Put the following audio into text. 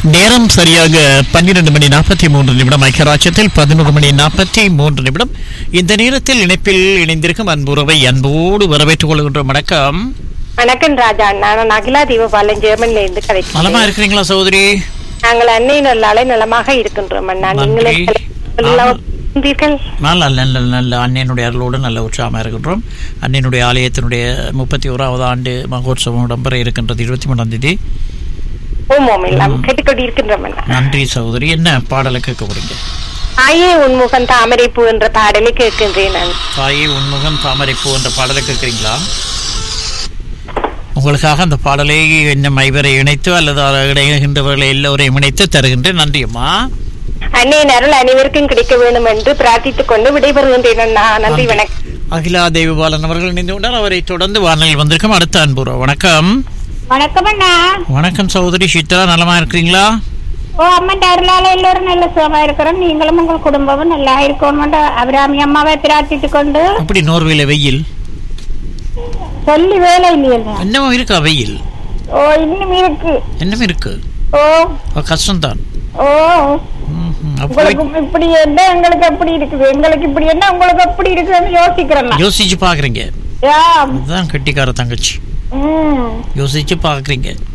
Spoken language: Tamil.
நேரம் சரியாக பன்னிரண்டு மணி நாற்பத்தி மூன்று நிமிடம் ஐக்கியராட்சத்தில் பதினோரு மணி நாற்பத்தி மூன்று நிமிடம் இந்த நேரத்தில் இணைப்பில் இணைந்திருக்கும் அன்புறவை அன்போடு வரவேற்றுக் கொள்கின்ற வணக்கம் வணக்கம் ராஜா நான் அகிலா தீபபாலன் ஜெர்மன்ல இருந்து நலமா கதைக்கிறேன் இருக்கிறீங்களா சகோதரி நாங்கள் அன்னை நல்லாலே நலமாக இருக்கின்றோம் அண்ணா நன்றி. நீங்களே ஆமா. இருந்தீர்கள் நல்ல நல்ல நல்ல அன்னையனுடைய அருளோடு நல்ல உற்சாகமாக இருக்கின்றோம் அன்னையனுடைய ஆலயத்தினுடைய முப்பத்தி ஓராவது ஆண்டு மகோத்சவம் இடம்பெற இருக்கின்றது இருபத்தி மூணாம் தேதி ஓம் ஓம் எல்லாம் கேட்டுக்கொண்டு இருக்கின்றோம் அண்ணா நன்றி சகோதரி என்ன பாடலை கேட்க போறீங்க ஆயே உன்முகன் தாமரைப்பூ என்ற பாடலை கேட்கின்றேன் நான் தாயே உன்முகம் தாமரைப்பூ என்ற பாடலை கேட்குறீங்களா உங்களுக்காக அந்த பாடலை என்ன மைவரை இணைத்து அல்லது இணைகின்றவர்களை எல்லோரையும் இணைத்து தருகின்றேன் நன்றியம்மா அன்னையின் அருள் அனைவருக்கும் கிடைக்க வேண்டும் என்று பிரார்த்தித்துக் கொண்டு விடைபெறுகின்றேன் அண்ணா நன்றி வணக்கம் அகிலா தேவிபாலன் அவர்கள் இணைந்து கொண்டார் அவரை தொடர்ந்து வானலில் வந்திருக்கும் அடுத்த அன்புறவு வணக்கம் வணக்கம் அண்ணா வணக்கம் சகோதரி சித்ரா நலமா இருக்கிறீங்களா ஓ அம்மன் அருளால எல்லோரும் நல்ல சுகமா இருக்கிறோம் நீங்களும் உங்கள் குடும்பமும் நல்லா இருக்கணும் அபிராமி அம்மாவை பிரார்த்தித்துக் கொண்டு அப்படி நோர்வேல வெயில் சொல்லி வேலை இல்லையா என்னமோ இருக்கா வெயில் ஓ இன்னும் இருக்கு என்னமே இருக்கு ஓ அப்ப கஷ்டம்தான் ஓ ம்ஹும். அப்ப உங்களுக்கு இப்படி என்ன எங்களுக்கு எப்படி இருக்குது எங்களுக்கு இப்படி என்ன உங்களுக்கு எப்படி இருக்குதுன்னு யோசிக்கிறேன் நான். யோசிச்சு பாக்குறீங்க யா அதுதான் கெட்டிக்கார தங்கச்சி ம் யோசிச்சு பாக்குறீங்க